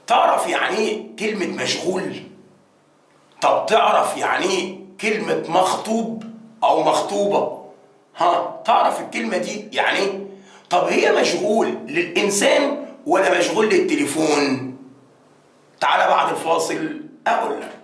تعرف يعني ايه كلمة مشغول؟ طب تعرف يعني ايه كلمة مخطوب أو مخطوبة؟ ها تعرف الكلمة دي يعني ايه؟ طب هي مشغول للإنسان ولا مشغول للتليفون؟ تعالى بعد الفاصل أقول لك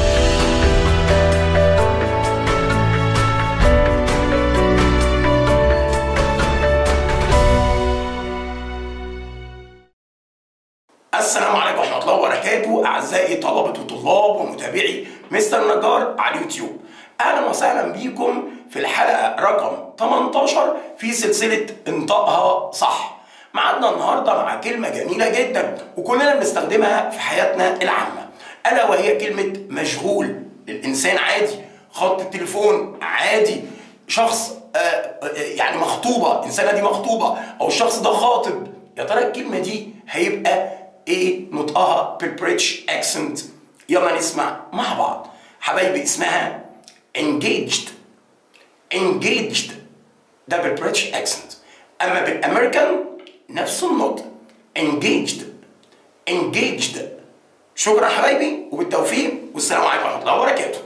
السلام عليكم ورحمة الله وبركاته أعزائي طلبة وطلاب ومتابعي مستر نجار على اليوتيوب أهلا وسهلا بيكم في الحلقة رقم 18 في سلسلة انطقها صح معادنا النهاردة مع كلمة جميلة جدا وكلنا بنستخدمها في حياتنا العامة ألا وهي كلمة مشغول الإنسان عادي خط التليفون عادي شخص آه، آه، يعني مخطوبة إنسانة دي مخطوبة أو الشخص ده خاطب يا ترى الكلمة دي هيبقى ايه نطقها بالبريتش اكسنت يلا نسمع مع بعض حبايبي اسمها engaged engaged ده بالبريتش اكسنت اما بالامريكان نفس النطق engaged engaged شكرا حبايبي وبالتوفيق والسلام عليكم ورحمه الله وبركاته